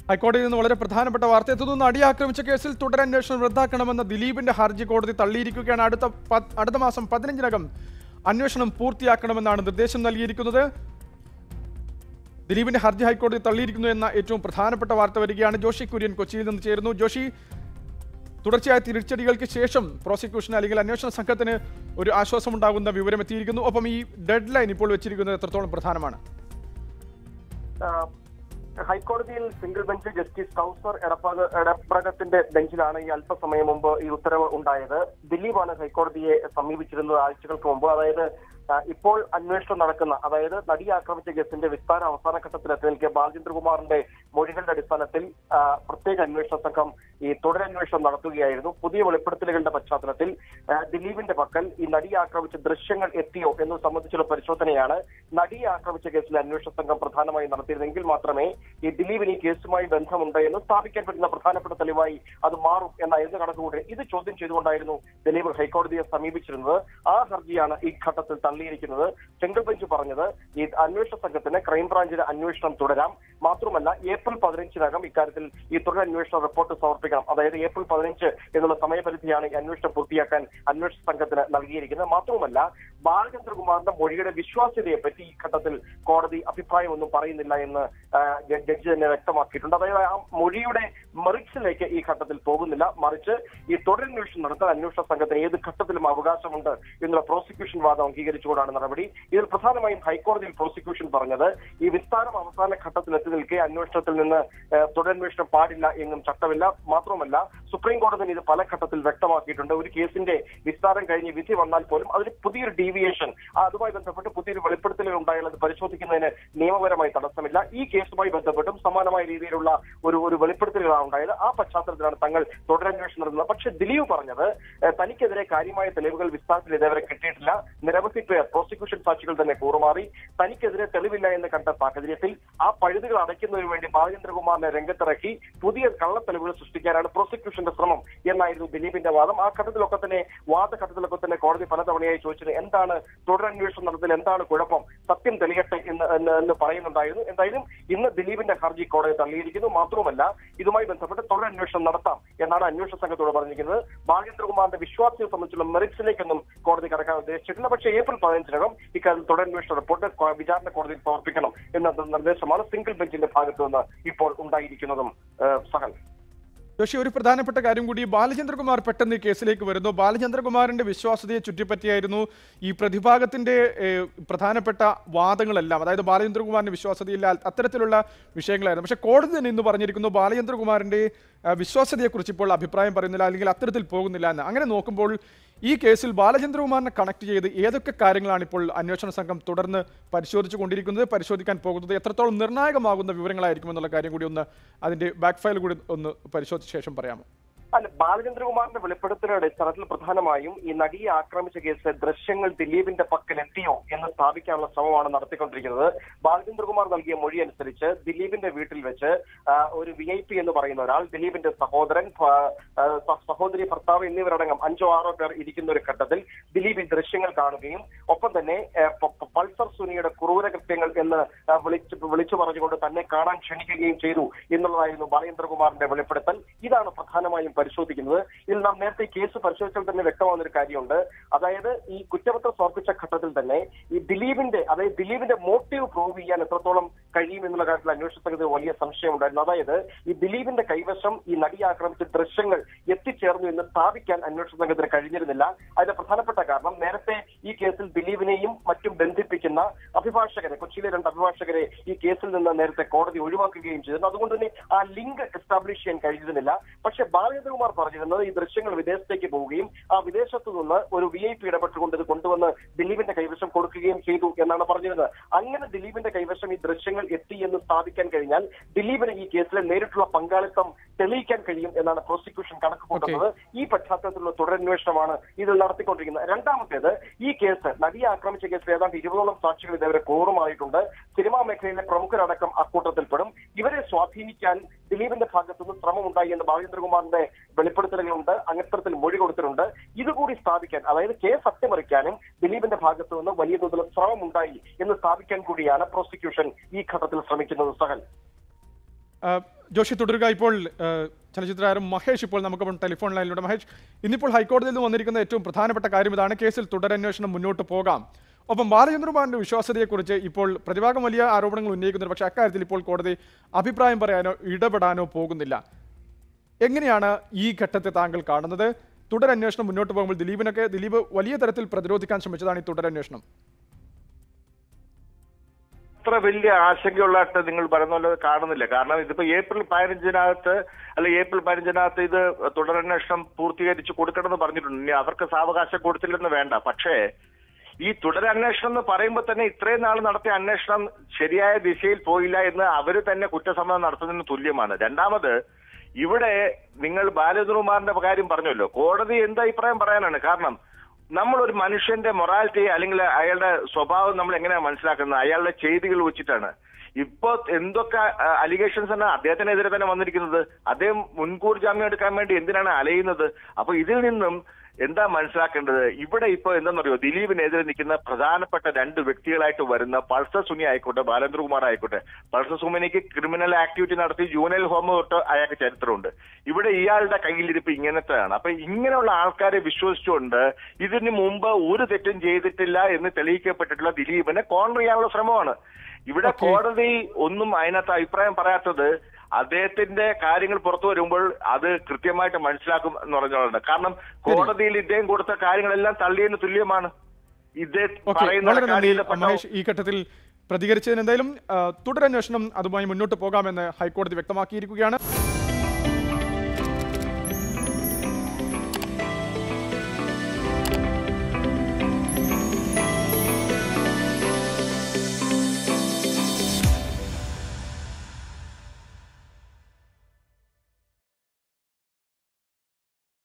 ഹൈക്കോടതിയിൽ നിന്ന് വളരെ പ്രധാനപ്പെട്ട വാർത്ത എത്തുന്നു നടി ആക്രമിച്ച കേസിൽ തുടരന്വേഷണം റദ്ദാക്കണമെന്ന ദിലീപിന്റെ ഹർജി കോടതി തള്ളിയിരിക്കുകയാണ് അടുത്ത പ- അടുത്ത മാസം പതിനഞ്ചിനകം അന്വേഷണം പൂർത്തിയാക്കണമെന്നാണ് നിർദ്ദേശം നൽകിയിരിക്കുന്നത് ദിലീപിന്റെ ഹർജി ഹൈക്കോടതി തള്ളിയിരിക്കുന്നു എന്ന ഏറ്റവും പ്രധാനപ്പെട്ട വാർത്ത വരികയാണ് ജോഷി കുര്യൻ കൊച്ചിയിൽ നിന്ന് ചേരുന്നു ജോഷി തുടർച്ചയായ തിരിച്ചടികൾക്ക് ശേഷം പ്രോസിക്യൂഷൻ അല്ലെങ്കിൽ അന്വേഷണ സംഘത്തിന് ഒരു ആശ്വാസമുണ്ടാകുന്ന വിവരം എത്തിയിരിക്കുന്നു ഒപ്പം ഈ ഡെഡ് ലൈൻ ഇപ്പോൾ വെച്ചിരിക്കുന്നത് എത്രത്തോളം പ്രധാനമാണ് ആഹ് ഹൈക്കോടതിയിൽ സിംഗിൾ ബെഞ്ച് ജസ്റ്റിസ് കൗസർ എടപ്പക എടപ്പകത്തിന്റെ ബെഞ്ചിലാണ് ഈ അല്പസമയം മുമ്പ് ഈ ഉത്തരവ് ഉണ്ടായത് ദിലീപാണ് ഹൈക്കോടതിയെ സമീപിച്ചിരുന്നത് ആഴ്ചകൾക്ക് മുമ്പ് അതായത് ആഹ് ഇപ്പോൾ അന്വേഷണം നടക്കുന്ന അതായത് നടി ആക്രമിച്ച കേസിന്റെ വിസ്താര അവസാന ഘട്ടത്തിൽ എത്തി നിൽക്കിയ ബാലചന്ദ്രകുമാറിന്റെ മൊഴികളുടെ അടിസ്ഥാനത്തിൽ ആഹ് പ്രത്യേക അന്വേഷണ സംഘം ഈ തുടരന്വേഷണം നടത്തുകയായിരുന്നു പുതിയ വെളിപ്പെടുത്തലുകളുടെ പശ്ചാത്തലത്തിൽ ആഹ് ദിലീപിന്റെ പക്കൽ ഈ നടിയെ ആക്രമിച്ച ദൃശ്യങ്ങൾ എത്തിയോ എന്നത് സംബന്ധിച്ചുള്ള പരിശോധനയാണ് നടിയെ ആക്രമിച്ച കേസിൽ അന്വേഷണ സംഘം പ്രധാനമായും നടത്തിയിരുന്നെങ്കിൽ മാത്രമേ ഈ ദിലീപിന് ഈ കേസുമായി ബന്ധമുണ്ട് എന്ന് സ്ഥാപിക്കാൻ പറ്റുന്ന പ്രധാനപ്പെട്ട തെളിവായി അത് മാറും എന്നായിരുന്നു കണക്കുകൂടി ഇത് ചോദ്യം ചെയ്തുകൊണ്ടായിരുന്നു ദിലീപ് ഹൈക്കോടതിയെ സമീപിച്ചിരുന്നത് ആ ഹർജിയാണ് ഈ ഘട്ടത്തിൽ തള്ളിയിരിക്കുന്നത് സിംഗിൾ ബെഞ്ച് പറഞ്ഞത് ഈ അന്വേഷണ സംഘത്തിന് ക്രൈംബ്രാഞ്ചിന് അന്വേഷണം തുടരാം മാത്രമല്ല ഏപ്രിൽ പതിനഞ്ചിനകം ഇക്കാര്യത്തിൽ ഈ തുടരന്വേഷണ റിപ്പോർട്ട് സമർപ്പിക്കണം അതായത് ഏപ്രിൽ പതിനഞ്ച് എന്നുള്ള സമയപരിധിയാണ് ഈ അന്വേഷണം പൂർത്തിയാക്കാൻ അന്വേഷണ സംഘത്തിന് നൽകിയിരിക്കുന്നത് മാത്രവുമല്ല ബാലചന്ദ്രകുമാറിന്റെ മൊഴിയുടെ വിശ്വാസ്യതയെ പറ്റി ഈ ഘട്ടത്തിൽ കോടതി അഭിപ്രായമൊന്നും പറയുന്നില്ല എന്ന് ആ, ജ- ജഡ്ജി തന്നെ വ്യക്തമാക്കിയിട്ടുണ്ട് അതായത് ആ മൊഴിയുടെ മെറിറ്റ്സിലേക്ക് ഈ ഘട്ടത്തിൽ പോകുന്നില്ല മറിച്ച് ഈ തുടരന്വേഷണം നടത്താൻ അന്വേഷണ സംഘത്തിന് ഏത് ഘട്ടത്തിലും അവകാശമുണ്ട് എന്നുള്ള പ്രോസിക്യൂഷൻ വാദം അംഗീകരിച്ചുകൊണ്ടാണ് നടപടി ഇതിൽ പ്രധാനമായും ഹൈക്കോടതിയിൽ പ്രോസിക്യൂഷൻ പറഞ്ഞത് ഈ വിസ്താരം അവസാന ഘട്ടത്തിൽ എത്തി നിൽക്കെ അന്വേഷണത്തിൽ നിന്ന് ഏഹ്, തുടരന്വേഷണം പാടില്ല എന്നും ചട്ടമില്ല മാത്രമല്ല സുപ്രീം കോടതി ഇത് പല ഘട്ടത്തിൽ വ്യക്തമാക്കിയിട്ടുണ്ട് ഒരു കേസിന്റെ വിസ്താരം കഴിഞ്ഞ് വിധി വന്നാൽ പോലും അതിന് പുതിയൊരു ഡീവിയേഷൻ അതുമായി ബന്ധപ്പെട്ട് പുതിയൊരു വെളിപ്പെടുത്തലുകൾ ഉണ്ടായാൽ അത് പരിശോധിക്കുന്നതിന് നിയമപരമായി തടസ്സമില്ല ഈ കേസുമായി ബന്ധപ്പെട്ടും സമാനമായ രീതിയിലുള്ള ഒരു ഒരു വെളിപ്പെടുത്തലുകളാണ് ഉണ്ടായത് ആ പശ്ചാത്തലത്തിലാണ് തങ്ങൾ തുടരന്വേഷണം നടത്തുന്നത് പക്ഷേ ദിലീപ് പറഞ്ഞത് ഏഹ്, തനിക്കെതിരെ കാര്യമായ തെളിവുകൾ വിസ്താരത്തിൽ ഇതേവരെ കിട്ടിയിട്ടില്ല നിരവധി പേർ പ്രോസിക്യൂഷൻ സാക്ഷികൾ തന്നെ കൂറുമാറി തനിക്കെതിരെ തെളിവില്ല എന്ന് കണ്ട സാഹചര്യത്തിൽ ആ പഴുതുകൾ അടയ്ക്കുന്നതിന് വേണ്ടി ബാലചന്ദ്രകുമാറിനെ രംഗത്തിറക്കി പുതിയ കള്ളത്തെളിവുകൾ സൃഷ്ടിക്കാനാണ് പ്രോസിക്യൂഷന്റെ ശ്രമം എന്നായിരുന്നു ദിലീപിന്റെ വാദം ആ ഘട്ടത്തിലൊക്കെ തന്നെ വാദഘട്ടത്തിലൊക്കെ തന്നെ കോടതി പലതവണയായി ചോദിച്ചത് എന്താണ് തുടരന്വേഷണം നടത്തൽ എന്താണ് കുഴപ്പം സത്യം തെളിയട്ടെ എന്ന് എന്ന് എന്ന് പറയുന്നുണ്ടായിരുന്നു എന്തായാലും ഇന്ന് ദിലീപിന്റെ ഹർജി കോടതി തള്ളിയിരിക്കുന്നു മാത്രവുമല്ല ഇതുമായി ബന്ധപ്പെട്ട് തുടരന്വേഷണം നടത്താം എന്നാണ് അന്വേഷണ സംഘത്തോട് പറഞ്ഞിരിക്കുന്നത് ബാലചന്ദ്രകുമാറിന്റെ വിശ്വാസത്തെ സംബന്ധിച്ചുള്ള മെറിറ്റ്സിലേക്കൊന്നും കോടതി കടക്കാൻ ഉദ്ദേശിച്ചിട്ടില്ല പക്ഷേ ഏപ്രിൽ പതിനഞ്ചിനകം ഇക്കാര്യത്തിൽ തുടരന്വേഷണ റിപ്പോർട്ട് കോ- വിചാരണ കോടതിയിൽ സമർപ്പിക്കണം എന്ന നിർദ്ദേശമാണ് സിംഗിൾ ബെഞ്ചിന്റെ ഭാഗത്തു നിന്ന് ഇപ്പോൾ ഉണ്ടായിരിക്കുന്നതും ഏഹ്, സഹൽ ജോഷി ഒരു പ്രധാനപ്പെട്ട കാര്യം കൂടി ബാലചന്ദ്രകുമാർ പെട്ടെന്ന് ഈ കേസിലേക്ക് വരുന്നു ബാലചന്ദ്രകുമാറിന്റെ വിശ്വാസ്യതയെ ചുറ്റിപ്പറ്റിയായിരുന്നു ഈ പ്രതിഭാഗത്തിന്റെ ഏഹ്, പ്രധാനപ്പെട്ട വാദങ്ങളെല്ലാം അതായത് ബാലചന്ദ്രകുമാറിന്റെ വിശ്വാസ്യതയില്ല അത്തരത്തിലുള്ള വിഷയങ്ങളായിരുന്നു പക്ഷേ കോടതി തന്നെ ഇന്ന് പറഞ്ഞിരിക്കുന്നു ബാലചന്ദ്രകുമാറിന്റെ ആ, വിശ്വാസ്യതയെക്കുറിച്ച് ഇപ്പോൾ അഭിപ്രായം പറയുന്നില്ല അല്ലെങ്കിൽ അത്തരത്തിൽ പോകുന്നില്ല എന്ന് അങ്ങനെ നോക്കുമ്പോൾ ഈ കേസിൽ ബാലചന്ദ്രകുമാറിനെ കണക്ട് ചെയ്ത് ഏതൊക്കെ കാര്യങ്ങളാണ് ഇപ്പോൾ അന്വേഷണ സംഘം തുടർന്ന് പരിശോധിച്ചു കൊണ്ടിരിക്കുന്നത് പരിശോധിക്കാൻ പോകുന്നത് എത്രത്തോളം നിർണായകമാകുന്ന വിവരങ്ങളായിരിക്കും എന്നുള്ള കാര്യം കൂടി ഒന്ന് അതിന്റെ ബാക്ക് ഫയൽ കൂടി ഒന്ന് പരിശോധിച്ച ശേഷം പറയാമോ അല്ല ബാലചന്ദ്രകുമാറിന്റെ വെളിപ്പെടുത്തലുടെ അടിസ്ഥാനത്തിൽ പ്രധാനമായും ഈ നടിയെ ആക്രമിച്ച കേസിലെ ദൃശ്യങ്ങൾ ദിലീപിന്റെ പക്കൽ എത്തിയോ എന്ന് സ്ഥാപിക്കാനുള്ള ശ്രമമാണ് നടത്തിക്കൊണ്ടിരിക്കുന്നത് ബാലചന്ദ്രകുമാർ നൽകിയ മൊഴി അനുസരിച്ച് ദിലീപിന്റെ വീട്ടിൽ വെച്ച് ആ, ഒരു വി ഐ പി എന്ന് പറയുന്ന ഒരാൾ ദിലീപിന്റെ സഹോദരൻ ഭ- ആ, സ- സഹോദരി ഭർത്താവ് എന്നിവരടങ്കം അഞ്ചോ ആറോ പേർ ഇരിക്കുന്ന ഒരു ഘട്ടത്തിൽ ദിലീപ് ഈ ദൃശ്യങ്ങൾ കാണുകയും ഒപ്പം തന്നെ ആ, പ- പ- പൾസർ സുനിയുടെ ക്രൂരകൃത്യങ്ങൾ എന്ന് ആ, വിളിച്ചു വിളിച്ചു പറഞ്ഞുകൊണ്ട് തന്നെ കാണാൻ ക്ഷണിക്കുകയും ചെയ്തു എന്നുള്ളതായിരുന്നു ബാലേന്ദ്രകുമാറിന്റെ വെളിപ്പെടുത്തൽ ഇതാണ് പ്രധാനമായും പരിശോധിക്കുന്നത് ഇതിൽ നാം നേരത്തെ ഈ കേസ് പരിശോധിച്ചാൽ തന്നെ വ്യക്തമാകുന്ന ഒരു കാര്യമുണ്ട് അതായത് ഈ കുറ്റപത്രം സമർപ്പിച്ച ഘട്ടത്തിൽ തന്നെ ഈ ദിലീപിന്റെ അതായത് ദിലീപിന്റെ മോട്ടീവ് പ്രൂവ് ചെയ്യാൻ എത്രത്തോളം കഴിയും എന്നുള്ള കാര്യത്തിൽ അന്വേഷണ സംഘത്തിന് വലിയ സംശയമുണ്ടായിരുന്നു അതായത് ഈ ദിലീപിന്റെ കൈവശം ഈ നടി ആക്രമിച്ച ദൃശ്യങ്ങൾ എത്തിച്ചേർന്നു എന്ന് സ്ഥാപിക്കാൻ അന്വേഷണ സംഘത്തിന് കഴിഞ്ഞിരുന്നില്ല അതിന്റെ പ്രധാനപ്പെട്ട കാരണം നേരത്തെ ഈ കേസിൽ ദിലീപിനെയും മറ്റും ബന്ധിപ്പിക്കുന്ന അഭിഭാഷകരെ കൊച്ചിയിലെ രണ്ട് അഭിഭാഷകരെ ഈ കേസിൽ നിന്ന് നേരത്തെ കോടതി ഒഴിവാക്കുകയും ചെയ്തിരുന്നു അതുകൊണ്ട് തന്നെ ആ ലിങ്ക് എസ്റ്റാബ്ലിഷ് ചെയ്യാൻ കഴിഞ്ഞിരുന്നില്ല പക്ഷെ ബാലചന്ദ്രകുമാർ പറഞ്ഞിരുന്നത് ഈ ദൃശ്യങ്ങൾ വിദേശത്തേക്ക് പോവുകയും ആ വിദേശത്തു നിന്ന് ഒരു വി ഐ പി ഇടപെട്ടുകൊണ്ട് ഇത് കൊണ്ടുവന്ന് ദിലീപിന്റെ കൈവശം കൊടുക്കുകയും ചെയ്തു എന്നാണ് പറഞ്ഞിരുന്നത് അങ്ങനെ ദിലീപിന്റെ കൈവശം ഈ ദൃശ്യങ്ങൾ എത്തി എന്ന് സ്ഥാപിക്കാൻ കഴിഞ്ഞാൽ ദിലീപിന് ഈ കേസിലെ നേരിട്ടുള്ള പങ്കാളിത്തം തെളിയിക്കാൻ കഴിയും എന്നാണ് പ്രോസിക്യൂഷൻ കണക്ക് കൂട്ടുന്നത് ഈ പശ്ചാത്തലത്തിലുള്ള തുടരന്വേഷണമാണ് ഇതിൽ നടത്തിക്കൊണ്ടിരിക്കുന്നത് രണ്ടാമത്തേത് ഈ കേസ് നടിയെ ആക്രമിച്ച കേസിൽ ഏതാണ്ട് ഇരുപതോളം സാക്ഷികൾ ഇതേവരെ കൂറുമായിട്ടുണ്ട് സിനിമാ മേഖലയിലെ പ്രമുഖരടക്കം അക്കൂട്ടത്തിൽപ്പെടും ഇവരെ സ്വാധീനിക്കാൻ ദിലീപിന്റെ ഭാഗത്തുനിന്ന് ശ്രമമുണ്ടായി എന്ന് ബാലേന്ദ്രകുമാറിന്റെ വെളിപ്പെടുത്തലുകളുണ്ട് അങ്ങത്തരത്തിൽ മൊഴി കൊടുത്തിട്ടുണ്ട് ഇതുകൂടി സ്ഥാപിക്കാൻ അതായത് കേസ് അട്ടിമറിക്കാനും ദിലീപിന്റെ ഭാഗത്തു നിന്ന് വലിയ തോതിൽ ശ്രമമുണ്ടായി എന്ന് സ്ഥാപിക്കാൻ കൂടിയാണ് പ്രോസിക്യൂഷൻ ഈ ഘട്ടത്തിൽ ശ്രമിക്കുന്നത് സഹൽ ആ, ജോഷി തുടരുക ഇപ്പോൾ ഏഹ്, ചലച്ചിത്ര താരം മഹേഷ് ഇപ്പോൾ നമുക്കൊപ്പം ടെലിഫോൺ ലൈനിലൂടെ മഹേഷ് ഇന്നിപ്പോൾ ഹൈക്കോടതിയിൽ നിന്ന് വന്നിരിക്കുന്ന ഏറ്റവും പ്രധാനപ്പെട്ട കാര്യം ഇതാണ് കേസിൽ തുടരന്വേഷണം മുന്നോട്ട് പോകാം ഒപ്പം ബാലചന്ദ്രകുമാറിന്റെ വിശ്വാസ്യതയെക്കുറിച്ച് ഇപ്പോൾ പ്രതിഭാഗം വലിയ ആരോപണങ്ങൾ ഉന്നയിക്കുന്നുണ്ട് പക്ഷേ അക്കാര്യത്തിൽ ഇപ്പോൾ കോടതി അഭിപ്രായം പറയാനോ ഇടപെടാനോ പോകുന്നില്ല എങ്ങനെയാണ് ഈ ഘട്ടത്തെ താങ്കൾ കാണുന്നത് തുടരന്വേഷണം മുന്നോട്ട് പോകുമ്പോൾ ദിലീപിനൊക്കെ ദിലീപ് വലിയ തരത്തിൽ പ്രതിരോധിക്കാൻ ശ്രമിച്ചതാണ് ഈ തുടരന്വേഷണം അത്ര വലിയ ആശങ്കയുള്ളതായിട്ട് നിങ്ങൾ പറയുന്ന പോലെ കാണുന്നില്ല കാരണം ഇതിപ്പോ ഏപ്രിൽ പതിനഞ്ചിനകത്ത് അല്ല ഏപ്രിൽ പതിനഞ്ചിനകത്ത് ഇത് തുടരന്വേഷണം പൂർത്തീകരിച്ച് കൊടുക്കണമെന്ന് പറഞ്ഞിട്ടുണ്ട് ഇനി അവർക്ക് സാവകാശം കൊടുത്തില്ലെന്ന് വേണ്ട പക്ഷേ ഈ തുടരന്വേഷണം എന്ന് പറയുമ്പോൾ തന്നെ ഇത്രയും നാൾ നടത്തിയ അന്വേഷണം ശരിയായ ദിശയിൽ പോയില്ല എന്ന് അവര് തന്നെ കുറ്റസമ്മതം നടത്തുന്നതിന് തുല്യമാണ് രണ്ടാമത് ഇവിടെ നിങ്ങൾ ബാലചന്ദ്രകുമാറിന്റെ കാര്യം പറഞ്ഞല്ലോ കോടതി എന്ത് അഭിപ്രായം പറയാനാണ് കാരണം നമ്മൾ ഒരു മനുഷ്യന്റെ മൊറാലിറ്റി അല്ലെങ്കിൽ അയാളുടെ സ്വഭാവം നമ്മൾ എങ്ങനെയാണ് മനസ്സിലാക്കുന്നത് അയാളുടെ ചെയ്തികൾ വെച്ചിട്ടാണ് ഇപ്പോ എന്തൊക്കെ അലിഗേഷൻസ് ആണ് അദ്ദേഹത്തിനെതിരെ തന്നെ വന്നിരിക്കുന്നത് അദ്ദേഹം മുൻകൂർ ജാമ്യം എടുക്കാൻ വേണ്ടി എന്തിനാണ് അലയുന്നത് അപ്പൊ ഇതിൽ നിന്നും എന്താ മനസ്സിലാക്കേണ്ടത് ഇവിടെ ഇപ്പൊ എന്താണെന്നറിയോ ദിലീപിനെതിരെ നിൽക്കുന്ന പ്രധാനപ്പെട്ട രണ്ട് വ്യക്തികളായിട്ട് വരുന്ന പൾസർ സുനി ആയിക്കോട്ടെ ബാലേന്ദ്രകുമാർ ആയിക്കോട്ടെ പൾസർ സുമനിക്ക് ക്രിമിനൽ ആക്ടിവിറ്റി നടത്തി ജൂനൽ ഹോം തൊട്ട് അയാൾക്ക് ചരിത്രമുണ്ട് ഇവിടെ ഇയാളുടെ കയ്യിലിരിപ്പ് ഇങ്ങനത്തെയാണ് അപ്പൊ ഇങ്ങനെയുള്ള ആൾക്കാരെ വിശ്വസിച്ചുകൊണ്ട് ഇതിന് മുമ്പ് ഒരു തെറ്റും ചെയ്തിട്ടില്ല എന്ന് തെളിയിക്കപ്പെട്ടിട്ടുള്ള ദിലീപിനെ കോൺട്ര ചെയ്യാനുള്ള ശ്രമമാണ് ഇവിടെ Okay. കോടതി ഒന്നും അതിനകത്ത് അഭിപ്രായം പറയാത്തത് അദ്ദേഹത്തിന്റെ കാര്യങ്ങൾ പുറത്തു വരുമ്പോൾ അത് കൃത്യമായിട്ട് മനസ്സിലാക്കും എന്ന് പറഞ്ഞുകൊണ്ട് കാരണം കോടതിയിൽ ഇദ്ദേഹം കൊടുത്ത കാര്യങ്ങളെല്ലാം തള്ളിയതിന് തുല്യമാണ് ഇദ്ദേഹം ഓക്കെ പറയുന്ന വളരെ നന്ദി കാര്യത്തിൽപ്പെട്ട മഹേഷ് ഈ ഘട്ടത്തിൽ പ്രതികരിച്ചതിന് എന്തായാലും ആ, തുടരന്വേഷണം അതുമായി മുന്നോട്ട് പോകാമെന്ന് ഹൈക്കോടതി വ്യക്തമാക്കിയിരിക്കുകയാണ്